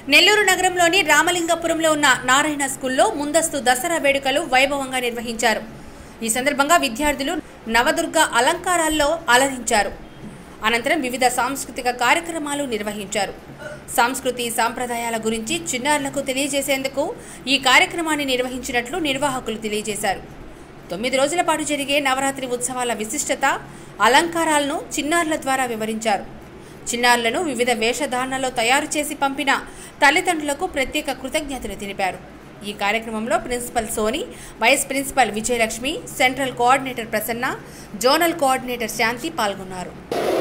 నెల్లూరు నగరంలోని రామలింగపురంలో ఉన్న నారాయణ స్కూల్లో ముందస్తు దసరా వేడుకలు వైభవంగా నిర్వహించారు ఈ సందర్భంగా విద్యార్థులు నవదుర్గ అలంకారాల్లో అలరించారు అనంతరం వివిధ సాంస్కృతిక కార్యక్రమాలు నిర్వహించారు సంస్కృతి సాంప్రదాయాల గురించి చిన్నారులకు తెలియజేసేందుకు ఈ కార్యక్రమాన్ని నిర్వహించినట్లు నిర్వాహకులు తెలియజేశారు తొమ్మిది రోజుల పాటు జరిగే నవరాత్రి ఉత్సవాల విశిష్టత అలంకారాలను చిన్నారుల ద్వారా వివరించారు చిన్నారులను వివిధ వేషధారణలో తయారు చేసి పంపిన తల్లిదండ్రులకు ప్రత్యేక కృతజ్ఞతలు తెలిపారు ఈ కార్యక్రమంలో principal Soni vice principal Vijayalakshmi central coordinator Prasanna zonal coordinator Shanti పాల్గొన్నారు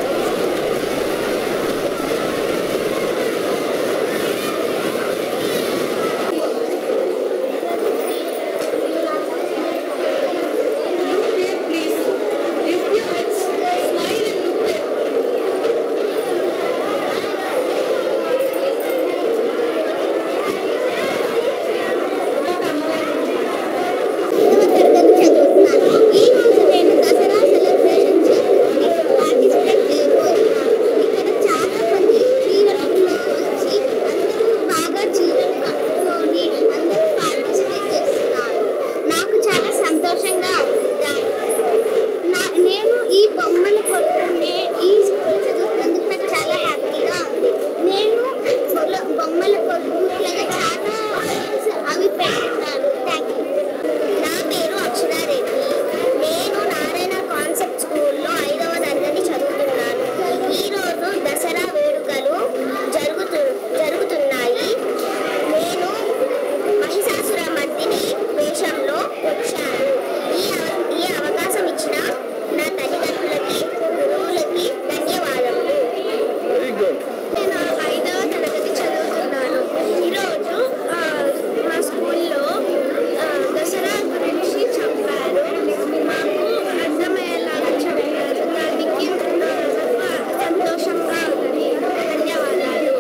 తరగతి చదువుతున్నాను ఈ రోజు నేను దసరా సెలబ్రేషన్ చేయడానికి పార్టిసిపేట్ చేయబోతున్నాను ఇక్కడ చాలా మంది చీరలలో వచ్చి అందరూ బాగా చీరలు కట్టుకొని అందరూ పార్టిసిపేట్ చేస్తున్నారు నాకు చాలా సంతోషంగా ఉంది నా నేను ఈ బొమ్మలు కొట్టుకునే ఈ స్కూల్ చదువుతున్నందుకు నాకు చాలా హ్యాపీగా ఉంది నేను బొల- బొమ్మల కొట్టుకులాగా చాలా అవి పెట్టుకున్నాను థ్యాంక్ యూ నా పేరు అక్షరారెడ్డి నేను నారాయణ కాన్సెప్ట్ స్కూల్లో ఐదవ తరగతి చదువుతున్నాను ఈరోజు దసరా వేడుకలు జరుగుతు జరుగుతున్నాయి నేను మహిషాసుర మర్దిని వేషంలో వచ్చాను ఈ అవ- ఈ అవకాశం ఇచ్చిన నా తల్లిదండ్రులకి గురువులకి ధన్యవాదములు నేను ఐదవ తరగతి చదువుతున్నాను ఈరోజు ఆ, మా స్కూల్లో ఆ, దసరా గురించి చెప్పారు మాకు అర్థమయ్యేలాగా చెప్పారు దానికి ఆ, నాకు సంతోషంగా ఉంది ధన్యవాదాలు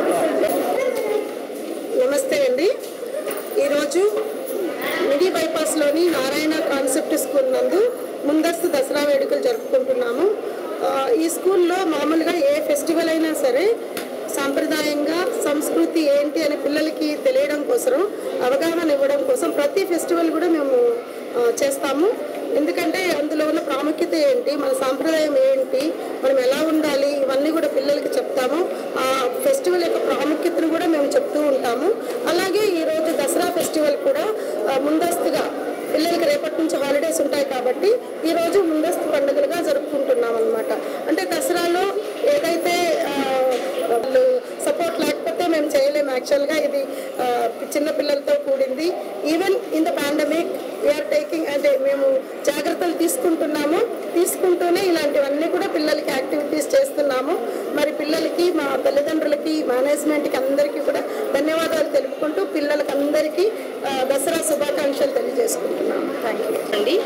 నమస్తే అండి ఈరోజు మినీ బైపాస్లోని నారాయణ కాన్సెప్ట్ స్కూల్ నందు ముందస్తు దసరా వేడుకలు జరుపుకుంటున్నాము ఆ, ఈ స్కూల్లో మామూలుగా ఏ ఫెస్టివల్ అయినా సరే సాంప్రదాయంగా సంస్కృతి ఏంటి అని పిల్లలకి తెలియడం కోసం అవగాహన ఇవ్వడం కోసం ప్రతి ఫెస్టివల్ కూడా మేము ఆ, చేస్తాము ఎందుకంటే అందులో ఉన్న ప్రాముఖ్యత ఏంటి మన సాంప్రదాయం ఏంటి మనం ఎలా ఉండాలి ఇవన్నీ కూడా పిల్లలకి చెప్తాము ఆ ఫెస్టివల్ యొక్క ప్రాముఖ్యతను కూడా మేము చెప్తూ ఉంటాము అలాగే ఈరోజు దసరా ఫెస్టివల్ కూడా ఆ, ముందస్తుగా పిల్లలకి రేపటి నుంచి హాలిడేస్ ఉంటాయి కాబట్టి ఈరోజు ముందస్తు పండుగలుగా జరుపుకుంటున్నాం అనమాట అంటే దసరాలో ఏదైతే ఆ, వాళ్ళు సపోర్ట్ లేకపోతే మేము చేయలేము యాక్చువల్గా ఇది ఆ, చిన్న పిల్లలతో కూడింది even in the pandemic we are taking అంటే మేము జాగ్రత్తలు తీసుకుంటున్నాము తీసుకుంటూనే ఇలాంటివన్నీ కూడా పిల్లలకి యాక్టివిటీస్ చేస్తున్నాము మరి పిల్లలకి మా తల్లిదండ్రులకి మేనేజ్మెంట్కి అందరికీ కూడా ధన్యవాదాలు తెలుపుకుంటూ పిల్లలకి అందరికీ ఆ, దసరా శుభాకాంక్షలు తెలియజేసుకుంటున్నాము థ్యాంక్ యూ అండి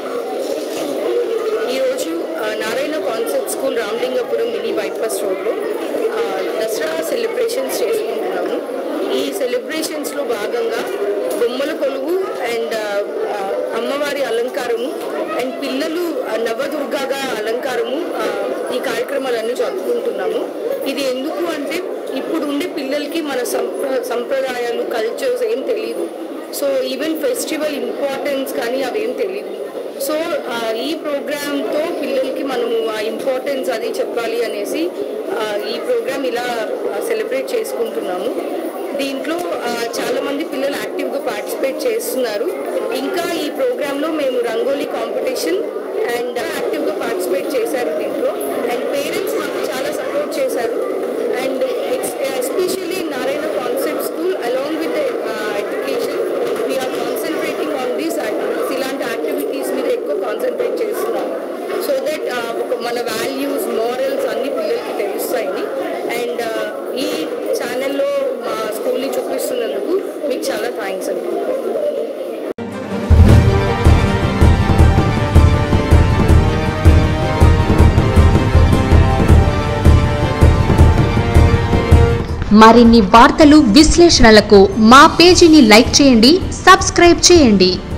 ఈరోజు ఆ, Narayana concept school Ramalingapuram mini bypass రోడ్లో ఆ, దసరా సెలబ్రేషన్స్ చేసుకుంటున్నాము ఈ సెలబ్రేషన్స్లో భాగంగా బొమ్మల కొలువు అండ్ అమ్మవారి అలంకారము అండ్ పిల్లలు ఆ, నవదుర్గగా అలంకారము ఆ, ఈ కార్యక్రమాలన్నీ జరుపుకుంటున్నాము ఇది ఎందుకు అంటే ఇప్పుడు ఉండే పిల్లలకి మన సంప్ర సంప్రదాయాలు కల్చర్స్ ఏం తెలియదు సో ఈవెన్ ఫెస్టివల్ ఇంపార్టెన్స్ కానీ అవేం తెలియదు సో ఆ, ఈ ప్రోగ్రామ్తో పిల్లలకి మనము ఆ ఇంపార్టెన్స్ అది చెప్పాలి అనేసి ఆ, ఈ ప్రోగ్రామ్ ఇలా సెలబ్రేట్ చేసుకుంటున్నాము దీంట్లో ఆ, చాలా మంది పిల్లలు యాక్టివ్గా పార్టిసిపేట్ చేస్తున్నారు ఇంకా ఈ ప్రోగ్రాంలో మేము రంగోలీ కాంపిటీషన్ అండ్ యాక్టివ్గా పార్టిసిపేట్ చేశారు దీంట్లో అండ్ పేరెంట్స్ మాకు చాలా సపోర్ట్ చేశారు and especially Narayana concept school along with education we are concentrating on these activities ఇలాంటి యాక్టివిటీస్ మీద ఎక్కువ కాన్సన్ట్రేట్ చేస్తున్నాం సో దట్ ఒక మన వాల్యూస్ మారల్స్ అన్ని పిల్లలకి తెలుస్తాయని అండ్ ఈ ఛానల్లో మా స్కూల్ని చూపిస్తున్నందుకు మీకు చాలా థ్యాంక్స్ అండి మరిన్ని వార్తలు విశ్లేషణలకు మా పేజీని లైక్ చేయండి సబ్స్క్రైబ్ చేయండి